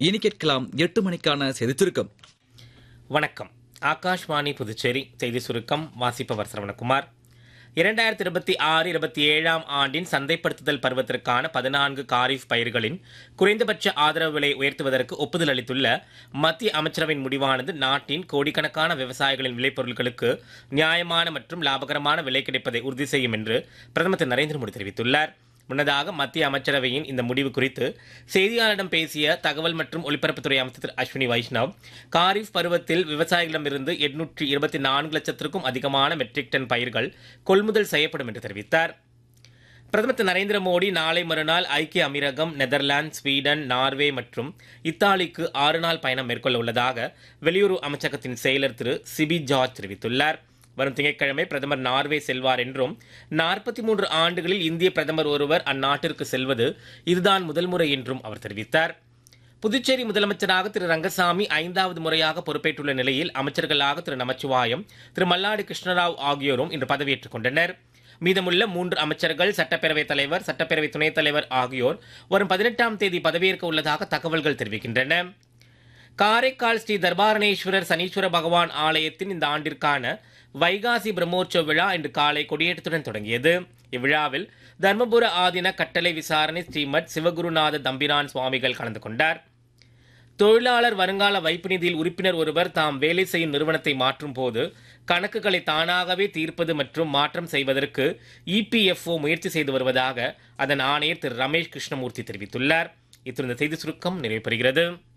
இனி கேட்கலாம் எட்டு மணிக்கான செய்தி சுருக்கம் வணக்கம் ஆகாஷ்வாணி புதுச்சேரி செய்தி சுருக்கம் வாசிப்பவர் சரவணகுமார் இரண்டாயிரத்தி இருபத்தி ஆறு இருபத்தி ஏழாம் ஆண்டின் சந்தைப்படுத்துதல் பருவத்திற்கான பதினான்கு காரிஃப் பயிர்களின் குறைந்தபட்ச ஆதரவு விலை உயர்த்துவதற்கு ஒப்புதல் அளித்துள்ள மத்திய அமைச்சரவையின் முடிவானது நாட்டின் கோடிக்கணக்கான விவசாயிகளின் விளைபொருட்களுக்கு நியாயமான மற்றும் லாபகரமான விலை கிடைப்பதை உறுதி செய்யும் என்று பிரதமர் திரு நரேந்திர மோடி தெரிவித்துள்ளார் முன்னதாக மத்திய அமைச்சரவையின் இந்த முடிவு குறித்து செய்தியாளரிடம் பேசிய தகவல் மற்றும் ஒலிபரப்புத்துறை அமைச்சர் திரு அஸ்வினி வைஷ்ணவ் காரிஃப் பருவத்தில் விவசாயிகளிடமிருந்து எட்நூற்றி இருபத்தி நான்கு லட்சத்திற்கும் அதிகமான மெட்ரிக் டன் பயிர்கள் கொள்முதல் செய்யப்படும் என்று தெரிவித்தார் பிரதமர் திரு நரேந்திர மோடி நாளை மறுநாள் ஐக்கிய அமீரகம் நெதர்லாந்து ஸ்வீடன் நார்வே மற்றும் இத்தாலிக்கு ஆறு நாள் பயணம் மேற்கொள்ள உள்ளதாக வெளியுறவு அமைச்சகத்தின் செயலர் திரு சிபி ஜார்ஜ் தெரிவித்துள்ளார் வரும் திங்கட்கிழமை பிரதமர் நார்வே செல்வார் என்றும் நாற்பத்தி மூன்று ஆண்டுகளில் இந்திய பிரதமர் ஒருவர் அந்நாட்டிற்கு செல்வது இதுதான் முதல் முறை என்றும் அவர் தெரிவித்தார் புதுச்சேரி முதலமைச்சராக திரு ரங்கசாமி ஐந்தாவது முறையாக பொறுப்பேற்றுள்ள நிலையில் அமைச்சர்களாக திரு நமச்சிவாயம் திரு மல்லாடி கிருஷ்ணராவ் ஆகியோரும் இன்று பதவியேற்றுக் கொண்டனர் மீதமுள்ள மூன்று அமைச்சர்கள் சட்டப்பேரவைத் தலைவர் சட்டப்பேரவை துணைத் தலைவர் ஆகியோர் வரும் பதினெட்டாம் தேதி பதவியேற்க உள்ளதாக தகவல்கள் தெரிவிக்கின்றன காரைக்கால் ஸ்ரீ தர்பாரணேஸ்வரர் சனீஸ்வர பகவான் ஆலயத்தின் இந்த ஆண்டிற்கான வைகாசி பிரம்மோற்சவ விழா இன்று காலை கொடியேற்றத்துடன் தொடங்கியது இவ்விழாவில் தர்மபுர ஆதீன கட்டளை விசாரணை ஸ்ரீமத் சிவகுருநாத தம்பிரான் சுவாமிகள் கலந்து கொண்டார் தொழிலாளர் வருங்கால வைப்பு நிதியில் உறுப்பினர் ஒருவர் தாம் வேலை செய்யும் நிறுவனத்தை மாற்றும் போது கணக்குகளை தானாகவே தீர்ப்பது மற்றும் மாற்றம் செய்வதற்கு இபிஎஃப்ஓ முயற்சி செய்து வருவதாக அதன் ஆணையர் திரு ரமேஷ் கிருஷ்ணமூர்த்தி தெரிவித்துள்ளார் இத்துடன் இந்த செய்தி சுருக்கம் நிறைவு பெறுகிறது